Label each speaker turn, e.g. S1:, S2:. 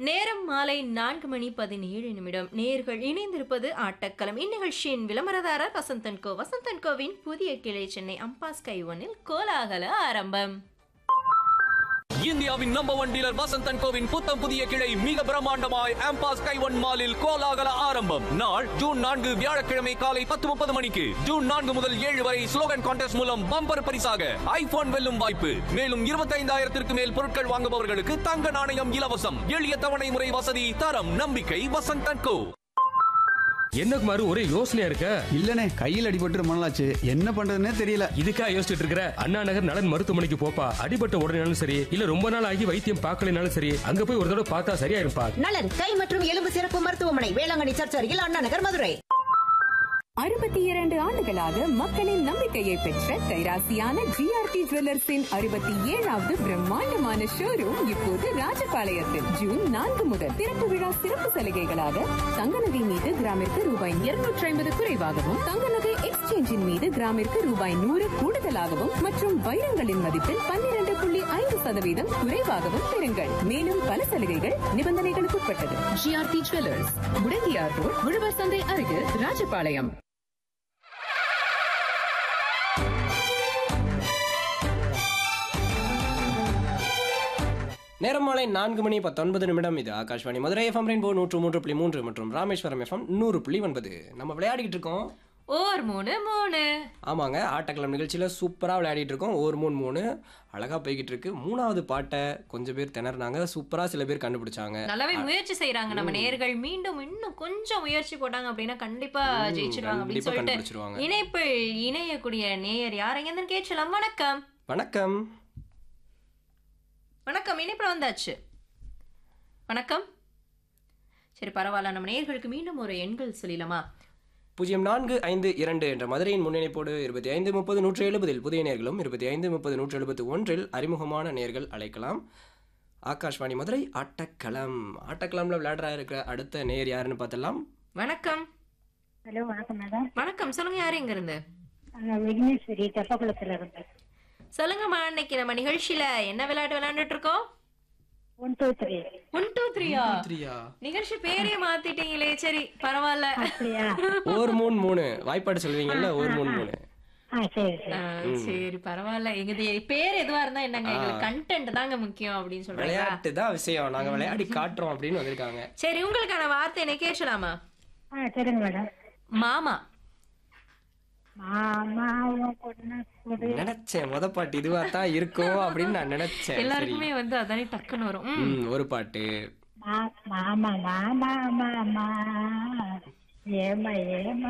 S1: நேரம் மாலை நான்கு மணி பதினேழு நிமிடம் நேர்கள் இணைந்திருப்பது ஆட்டக்களம் இந்நிகழ்ச்சியின் விளம்பரதாரர் வசந்தன் கோ வசந்தன் கோவின் புதிய கிளை சென்னை அம்பாஸ் கைவனில் கோலாகல ஆரம்பம்
S2: இந்தியாவின் நம்பர் ஒன் டீலர் வசந்தன் கோவின் புத்தம் புதிய கிளை மிக பிரம்மாண்டமாய் ஆம்பாஸ் கைவன் மாலில் கோலாகல ஆரம்பம் நாள் ஜூன் நான்கு வியாழக்கிழமை காலை பத்து முப்பது மணிக்கு ஜூன் நான்கு முதல் ஏழு வரை ஸ்லோகன் கான்டெஸ்ட் மூலம் பம்பர் பரிசாக ஐபோன் வெல்லும் வாய்ப்பு மேலும் இருபத்தைந்தாயிரத்திற்கு மேல் பொருட்கள் வாங்குபவர்களுக்கு தங்க நாணயம் இலவசம் எளிய தவணை முறை வசதி தரம் நம்பிக்கை வசந்தன் கோ
S3: என்ன குமாரு ஒரே யோசனையா இருக்க
S4: இல்லனே கையில் அடிபட்டு ரொம்ப நாளாச்சு என்ன பண்றதுன்னே தெரியல
S3: இதுக்கா யோசிச்சுட்டு இருக்கிற அண்ணா நகர் நலன் மருத்துவமனைக்கு போப்பா அடிபட்ட உடனேனாலும் சரி இல்ல ரொம்ப நாள் ஆகி வைத்தியம் பார்க்கலனாலும் சரி அங்க போய் ஒரு தடவை பார்த்தா சரியா இருப்பா
S5: நலன் கை மற்றும் எலும்பு சிறப்பு மருத்துவமனை வேளாங்கண்ணி சர்ச் அருகில் அண்ணா நகர் மதுரை
S6: அறுபத்தி இரண்டு ஆண்டுகளாக மக்களின் நம்பிக்கையை பெற்ற கைராசியான ஜிஆர்டி ஜுவல்லர்ஸின் அறுபத்தி ஏழாவது பிரம்மாண்டமான ஷோரூம் இப்போது ராஜபாளையத்தில் ஜூன் நான்கு முதல் திறப்பு விழா சிறப்பு சலுகைகளாக தங்க நகை மீது கிராமிற்கு ரூபாய் இருநூற்றி ஐம்பது குறைவாகவும் தங்க நகை எக்ஸ்சேஞ்சின் மீது கிராமிற்கு ரூபாய் நூறு கூடுதலாகவும் மற்றும் வைரங்களின் மதிப்பில் பன்னிரண்டு புள்ளி ஐந்து சதவீதம் குறைவாகவும் பெறுங்கள் மேலும் பல சலுகைகள் நிபந்தனைகளுக்கு உட்பட்டது ஜிஆர்டி ஜுவல்லர்ஸ் முடங்கியார் ரோட் உழவர் சந்தை அருகில் ராஜபாளையம்
S7: நேரம் மாலை நான்கு மணி பத்தொன்பது நிமிடம் இது ஆகாஷ்வாணி மதுரை எஃப்எம் ரெயின்போ நூற்று மூன்று புள்ளி மூன்று மற்றும் ராமேஸ்வரம் எஃப்எம் நூறு புள்ளி ஒன்பது நம்ம விளையாடிக்கிட்டு இருக்கோம்
S1: ஓர் மூணு மூணு
S7: ஆமாங்க ஆட்டக்கிழமை நிகழ்ச்சியில் சூப்பராக விளையாடிட்டு இருக்கோம் ஒரு மூணு மூணு அழகாக போய்கிட்டு இருக்கு மூணாவது பாட்டை கொஞ்சம் பேர் திணறினாங்க சூப்பராக சில பேர் கண்டுபிடிச்சாங்க
S1: நல்லாவே முயற்சி செய்யறாங்க நம்ம நேர்கள் மீண்டும் இன்னும் கொஞ்சம் முயற்சி போட்டாங்க அப்படின்னா கண்டிப்பா
S7: ம்,
S1: ஜெயிச்சிருவாங்க அப்படின்னு
S7: கண்டிப்பா
S1: சொல்லிட்டு
S7: கண்டுபிடிச்சிருவாங்க.
S1: இணைப்பு இணையக்கூடிய நேயர் யாரைங்க கேட்கலாம் வணக்கம்
S7: வணக்கம்
S1: வணக்கம் இணைப்புல வந்தாச்சு வணக்கம் சரி பரவாயில்ல நம்ம நேயர்களுக்கு மீண்டும் ஒரு எண்கள் சொல்லிடலாமா
S7: பூஜ்ஜியம் நான்கு ஐந்து இரண்டு என்ற மதுரையின் முன்னிணைப்போடு இருபத்தி ஐந்து முப்பது நூற்றி எழுபதில் புதிய நேர்களும் இருபத்தி ஐந்து முப்பது நூற்றி எழுபத்தி ஒன்றில் அறிமுகமான நேர்கள் அழைக்கலாம் ஆகாஷ்வாணி மதுரை ஆட்டக்களம் ஆட்டக்களம்ல விளையாடுறா இருக்கிற அடுத்த நேர் யாருன்னு பார்த்தலாம்
S1: வணக்கம்
S8: ஹலோ வணக்கம் மேடம்
S1: வணக்கம் சொல்லுங்க யாரு இங்க இருந்து
S8: நான் விக்னேஸ்வரி தெப்பகுளத்துல இருந்து
S1: சொல்லுங்கம்மா இன்னைக்கு நம்ம நிகழ்ச்சியில என்ன விளையாட்டு விளையாண்டுட்டு இருக்கோம்
S8: one two three
S1: one two த்ரீயா
S7: த்ரீயா
S1: நிகழ்ச்சி பேரே மாத்திட்டீங்களே சரி பரவாயில்ல
S8: அப்படியா
S7: ஒரு மூணு மூணு வாய்ப்பாடு சொல்வீங்கல்ல ஒரு மூணு மூணு
S8: ஆ சரி சரி
S1: ஆ, சரி பரவாயில்ல எங்க பேர் எதுவா இருந்தா என்னங்க எங்களுக்கு கண்டென்ட் தாங்க முக்கியம் அப்படின்னு சொல்றீங்களா
S7: விளையாட்டு தான் விஷயம் நாங்க விளையாடி காட்டுறோம் அப்படின்னு வந்திருக்காங்க
S1: சரி உங்களுக்கான வார்த்தை என்ன கேட்கலாமா
S8: ஆ சரிங்க மேடம்
S1: மாமா
S8: மாமாவும் பொண்ணு கொடு
S7: நினைச்சேன் முத பாட்டு இதுவா தான் இருக்கும் அப்படின்னு நான் நினைச்சேன் சரி
S1: எல்லாருக்குமே வந்து அதானே டக்குன்னு வரும் ம்.
S7: ம் ஒரு பாட்டு
S8: மா- மாமா மாமா மாமா ஏமா ஏமா